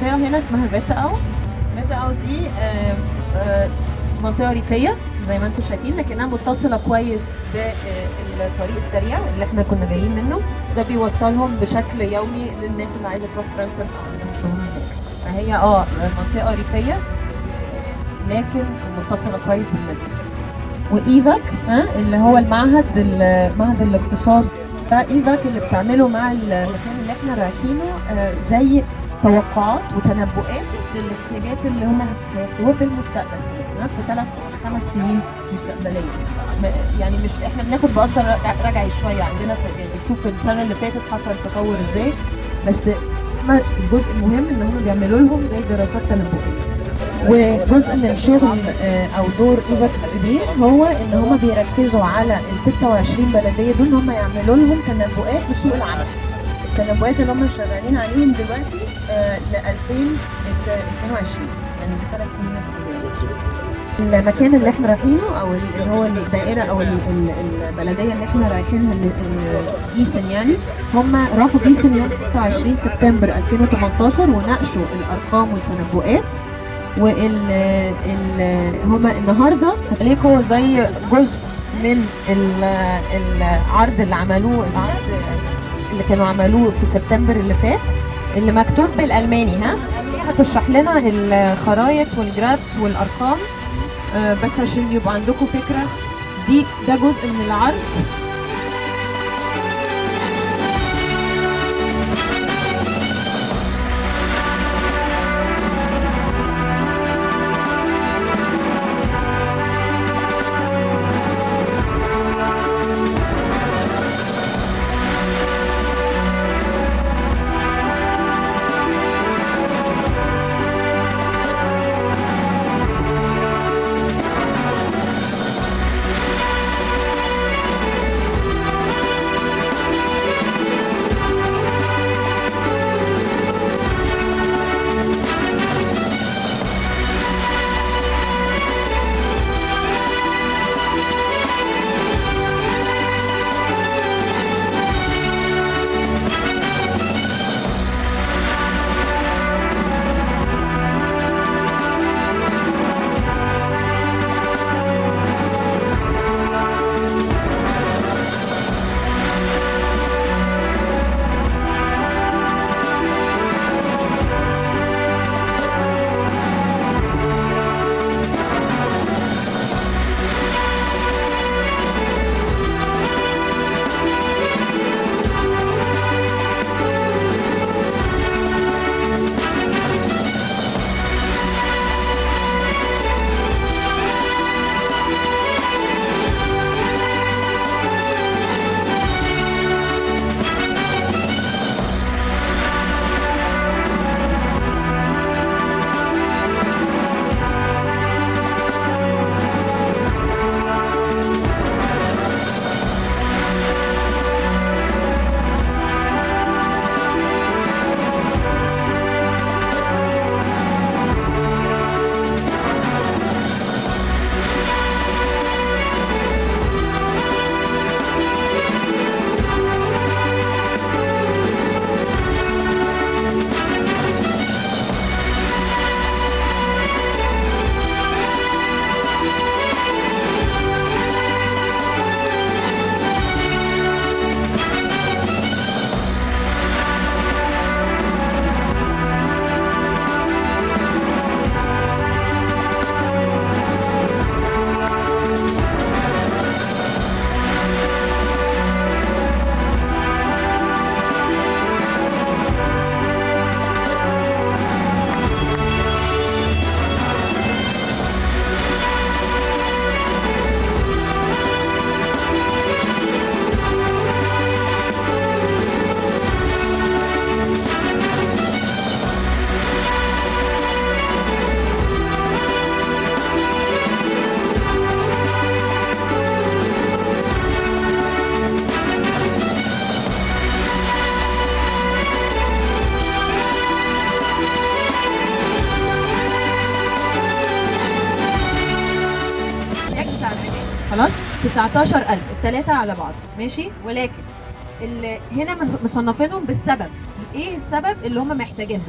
منطقه هنا اسمها فيتا او فيتا او دي آه، آه، منطقه ريفيه زي ما انتم شايفين لكنها متصله كويس بالطريق السريع اللي احنا كنا جايين منه ده بيوصلهم بشكل يومي للناس اللي عايزه تروح فرانكفورت او عندهم شغل هناك فهي اه منطقه ريفيه لكن متصله كويس بالمدينه وايفاك ها اللي هو المعهد ال- معهد الاقتصاد ده ايفاك اللي بتعمله مع المكان اللي احنا رايحينه آه، زي توقعات وتنبؤات للاحتياجات اللي هم هيحتاجوها في المستقبل ها، في ثلاث خمس سنين مستقبليه م- يعني مش احنا بناخد باثر رجع- رجعي شويه عندنا في يعني بنشوف السنه اللي فاتت حصل تطور ازاي بس هما الجزء المهم ان هم بيعملوا لهم زي دراسات تنبؤيه وجزء من الشغل آه، او دور ايفاك الكبير هو ان هم بيركزوا على ال 26 بلديه دول ان هم يعملوا لهم تنبؤات بسوق العمل التنبؤات اللي هم شغالين عليهم دلوقتي ل 2022 يعني ثلاث سنين الجاية. المكان اللي احنا رايحينه او ال- اللي هو الدائره او ال- ال- البلديه اللي احنا رايحينها ال- ال- جيسن يعني هم راحوا جيسن يوم 26 سبتمبر 2018 وناقشوا الارقام والتنبؤات وال ال هما النهارده هتلاقيه هو زي جزء من ال- العرض اللي عملوه العرض اللي كانوا عملوه في سبتمبر اللي فات اللي مكتوب بالالماني ها هتشرح لنا الخرايط والجرافس والارقام آه، بس عشان يبقى عندكم فكره دي ده جزء من العرض خلاص 19000 الثلاثة على بعض ماشي ولكن اللي هنا من- مصنفينهم بالسبب ايه السبب اللي هم محتاجينها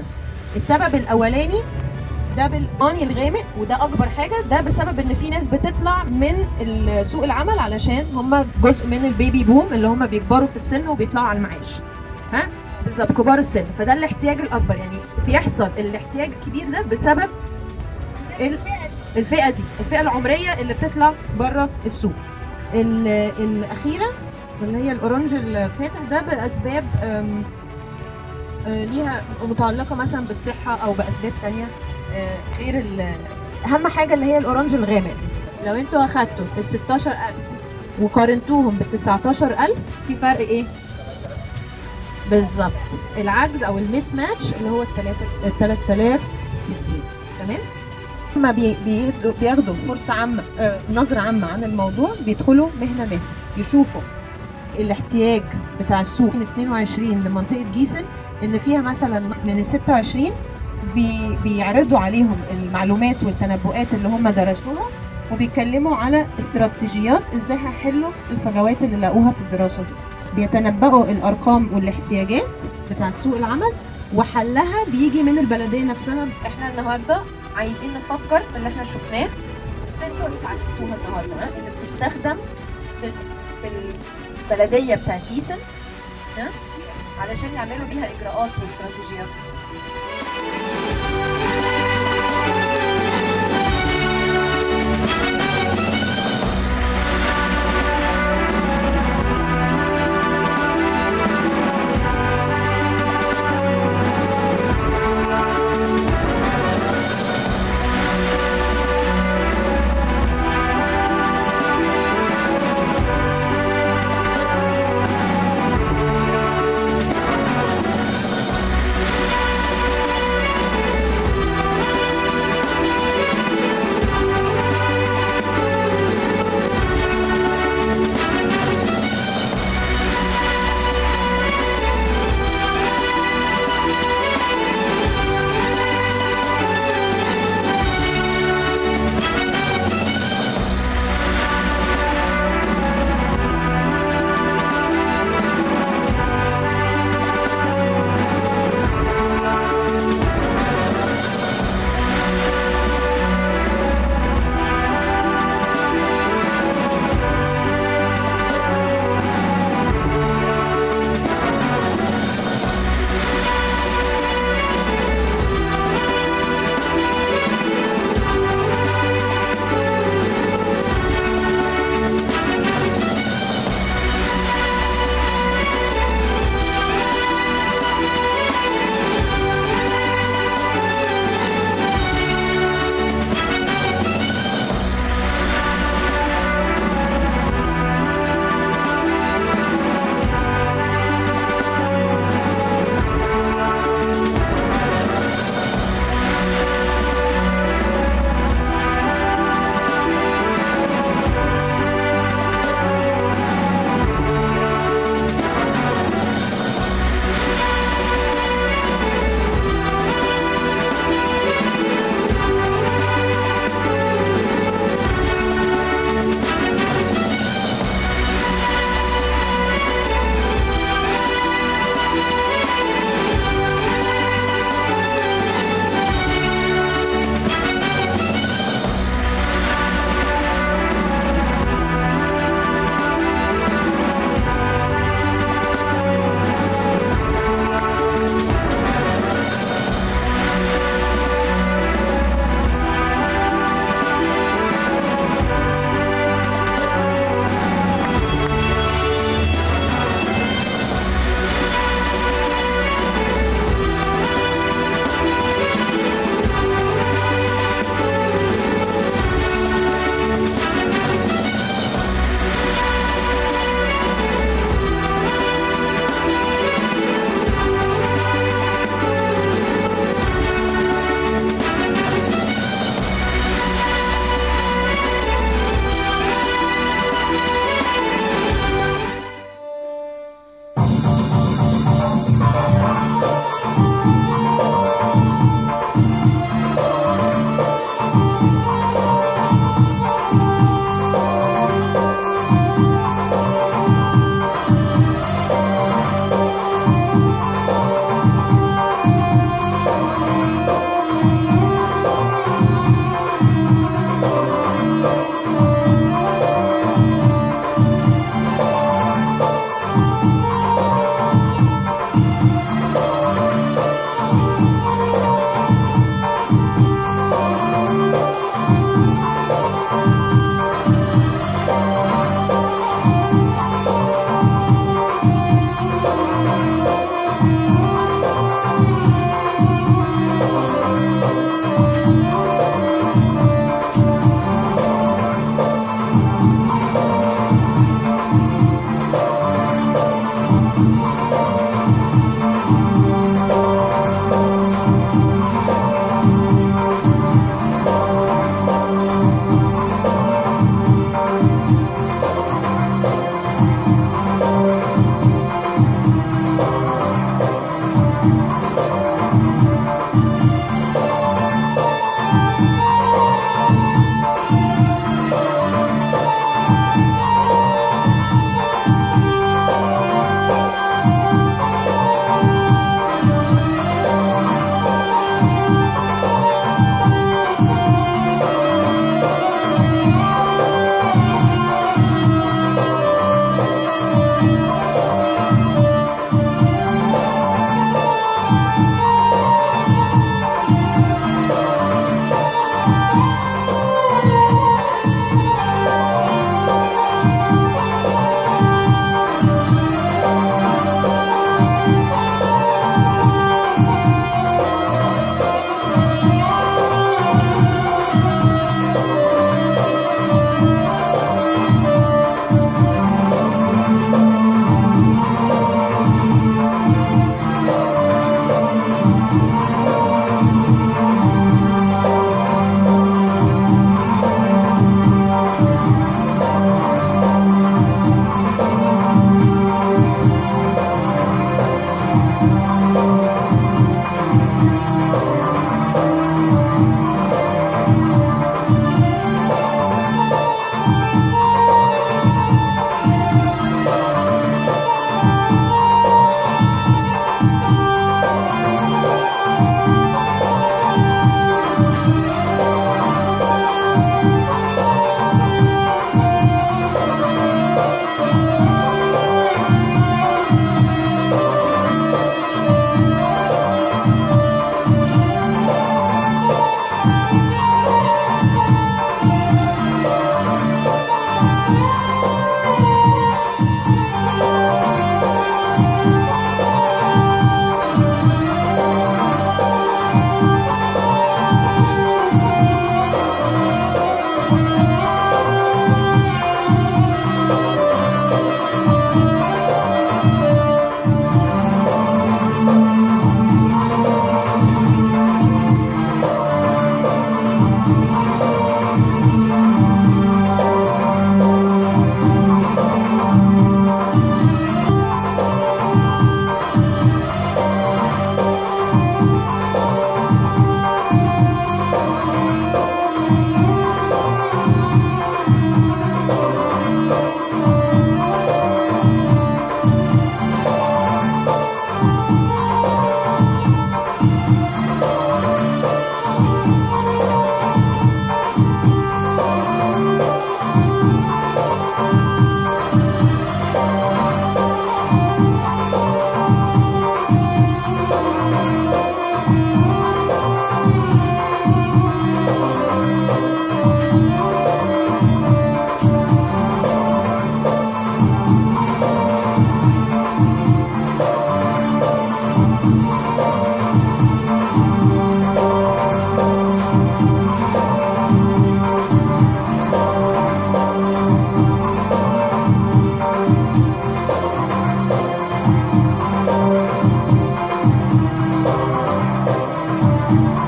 السبب الاولاني ده بالاني الغامق وده اكبر حاجه ده بسبب ان في ناس بتطلع من ال- سوق العمل علشان هم جزء من البيبي بوم اللي هم بيكبروا في السن وبيطلعوا على المعاش ها بالظبط كبار السن فده الاحتياج الاكبر يعني بيحصل الاحتياج الكبير ده بسبب ال- الفئه دي الفئه العمريه اللي بتطلع بره السوق ال- الاخيره اللي هي الاورنج الفاتح ده باسباب أم، آه، ليها متعلقه مثلا بالصحه او باسباب تانية آه، غير ال- اهم حاجه اللي هي الاورنج الغامق لو انتوا اخدتوا ال 16000 وقارنتوهم بال 19000 في فرق ايه؟ بالظبط العجز او الميس ماتش اللي هو ال 3060 تمام؟ لما بي- بياخدوا بياخدوا فرصه عامه آه، نظره عامه عن الموضوع بيدخلوا مهنه مهنه يشوفوا الاحتياج بتاع السوق من 22 لمنطقه جيسن ان فيها مثلا من ال 26 بي بيعرضوا عليهم المعلومات والتنبؤات اللي هم درسوها وبيتكلموا على استراتيجيات ازاي هيحلوا الفجوات اللي لاقوها في الدراسه دي بيتنبؤوا الارقام والاحتياجات بتاعت سوق العمل وحلها بيجي من البلديه نفسها احنا النهارده عايزين نفكر في اللي احنا شفناه انتوا اللي اتعلمتوها النهارده ها؟ اللي بتستخدم في في البلديه بتاعت جيسن ها؟ علشان يعملوا بيها اجراءات واستراتيجيات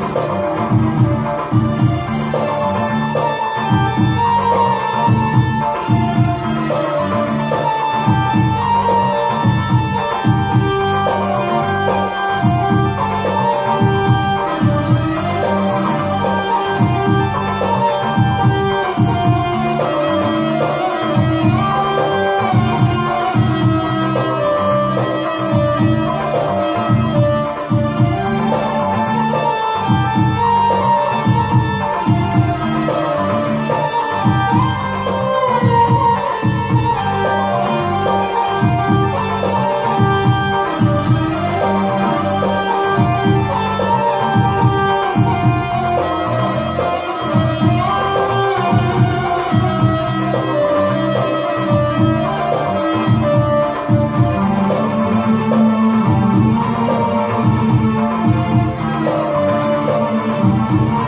Thank